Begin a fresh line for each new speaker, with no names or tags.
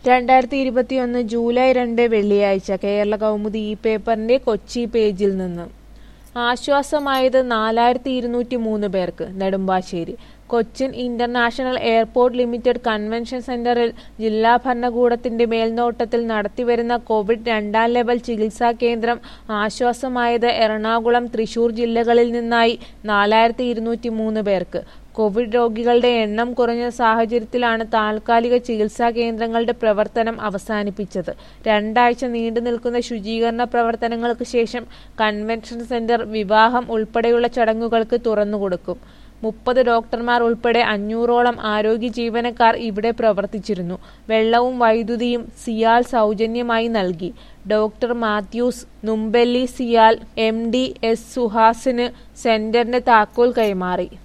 രണ്ടായിരത്തി ഇരുപത്തിയൊന്ന് ജൂലൈ രണ്ട് വെള്ളിയാഴ്ച കേരള കൗമുദി ഈ പേപ്പറിന്റെ കൊച്ചി പേജിൽ നിന്ന് ആശ്വാസമായത് നാലായിരത്തി ഇരുന്നൂറ്റി മൂന്ന് പേർക്ക് Nedumbassery Cochin international airport limited convention സെന്ററിൽ ജില്ലാ ഭരണകൂടത്തിന്റെ മേൽനോട്ടത്തിൽ നടത്തിവരുന്ന കോവിഡ് രണ്ടാം ലെവൽ ചികിത്സാ കേന്ദ്രം ആശ്വാസമായത് എറണാകുളം തൃശൂർ ജില്ലകളിൽ നിന്നായി നാലായിരത്തി ഇരുന്നൂറ്റി മൂന്ന് പേർക്ക് കോവിഡ് രോഗികളുടെ എണ്ണം കുറഞ്ഞ സാഹചര്യത്തിലാണ് താൽക്കാലിക ചികിത്സാ കേന്ദ്രങ്ങളുടെ പ്രവർത്തനം അവസാനിപ്പിച്ചത് രണ്ടാഴ്ച നീണ്ടു നിൽക്കുന്ന ശുചീകരണ പ്രവർത്തനങ്ങൾക്ക് ശേഷം കൺവെൻഷൻ സെന്റർ വിവാഹം ഉൾപ്പെടെയുള്ള ചടങ്ങുകൾക്ക് തുറന്നുകൊടുക്കും മുപ്പത് ഡോക്ടർമാർ ഉൾപ്പെടെ അഞ്ഞൂറോളം ആരോഗ്യ ജീവനക്കാർ ഇവിടെ പ്രവർത്തിച്ചിരുന്നു വെള്ളവും വൈദ്യുതിയും സിയാൽ സൗജന്യമായി നൽകി ഡോക്ടർ മാത്യൂസ് നുമ്പല്ലി സിയാൽ എം ഡി എസ് സുഹാസിന് സെന്ററിന്റെ താക്കോൽ കൈമാറി